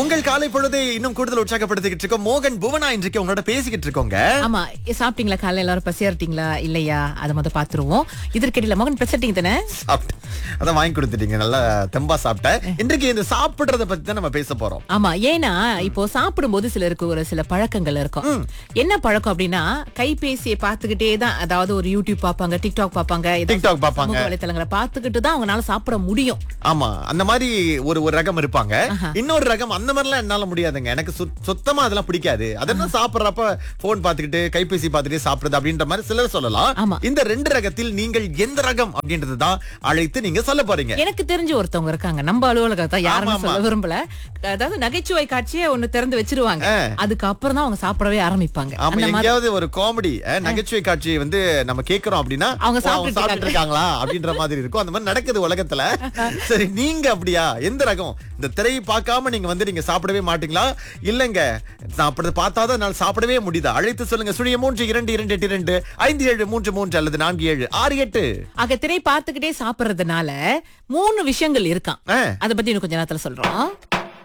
உங்கள் காலை பொழுதை இன்னும் கூடுதல் உற்சாகப்படுத்திக்கிட்டு இருக்கோம் மோகன் புவனா இன்றைக்கு உங்களோட பேசிக்கிட்டு இருக்கோங்க ஆமா சாப்பிட்டீங்களா காலையில எல்லாரும் பசியாரிட்டீங்களா இல்லையா அதை மொதல் பாத்துருவோம் இதற்கிடையில மகன் பேசிட்டீங்க தானே சாப்பிட்டேன் அதான் வாங்கி கொடுத்துட்டீங்க நல்லா தெம்பா சாப்பிட்டேன் இன்றைக்கு இந்த சாப்பிடுறத பத்தி தான் நம்ம பேச போறோம் ஆமா ஏன்னா இப்போ சாப்பிடும்போது சிலருக்கு ஒரு சில பழக்கங்கள் இருக்கும் என்ன பழக்கம் அப்படின்னா கைபேசியை பார்த்துக்கிட்டே தான் அதாவது ஒரு யூடியூப் பார்ப்பாங்க டிக்டாக் பார்ப்பாங்க ஏதாவது டிக்டாக் பார்ப்பாங்க. சமூக வலைத்தளங்களை பார்த்துக்கிட்டு தான் அவங்களால சாப்பிட முடியும் ஆமா அந்த மாதிரி ஒரு ஒரு ரகம் இருப்பாங்க இன்னொரு ரகம் அந்த மாதிரிலாம் என்னால முடியாதுங்க எனக்கு சுத்- சுத்தமா அதெல்லாம் பிடிக்காது அதெல்லாம் சாப்பிடுறப்ப போன் பாத்துக்கிட்டு கைபேசி பார்த்துட்டே சாப்பிடுறது அப்படின்ற மாதிரி சிலர் சொல்லலாம் ஆமா. இந்த ரெண்டு ரகத்தில் நீங்கள் எந்த ரகம் அப்படின்றது தான் அழைத்து நீங்க சொல்ல போறீங்க எனக்கு தெரிஞ்ச ஒருத்தவங்க இருக்காங்க நம்ம அலுவலகத்தை ஆமா, யாருன்னு ஆமா. சொல்ல விரும்பல அதாவது நகைச்சுவை காட்சியை ஒண்ணு திறந்து வச்சிருவாங்க ஆ. அதுக்கப்புறம் தான் அவங்க சாப்பிடவே ஆரம்பிப்பாங்க ஆமா அந்த மாதிரி எங்கேயாவது ஒரு காமெடி நகைச்சுவை காட்சி வந்து நம்ம கேக்குறோம் அப்படின்னா அவங்க ஓ, சாப்பிட்டுட்டு சாப்பிட்டுட்டு இருக்காங்களா அப்படின்ற மாதிரி இருக்கும் அந்த மாதிரி நடக்குது உலகத்துல சரி நீங்க அப்படியா எந்த ரகம் இந்த திரையை பார்க்காம நீங்க வந்து நீங்க சாப்பிடவே மாட்டீங்களா இல்லங்க சாப்பிடுறது பார்த்தாதான் என்னால சாப்பிடவே முடியுதா அழைத்து சொல்லுங்க சுழிய மூன்று இரண்டு இரண்டு எட்டு இரண்டு ஐந்து ஏழு மூன்று மூன்று அல்லது நான்கு ஏழு ஆறு எட்டு ஆக திரை பார்த்துக்கிட்டே சாப்பிடுறதுனால மூணு விஷயங்கள் இருக்கான் ஆ. அத பத்தி இன்னும் கொஞ்ச நேரத்துல சொல்றோம்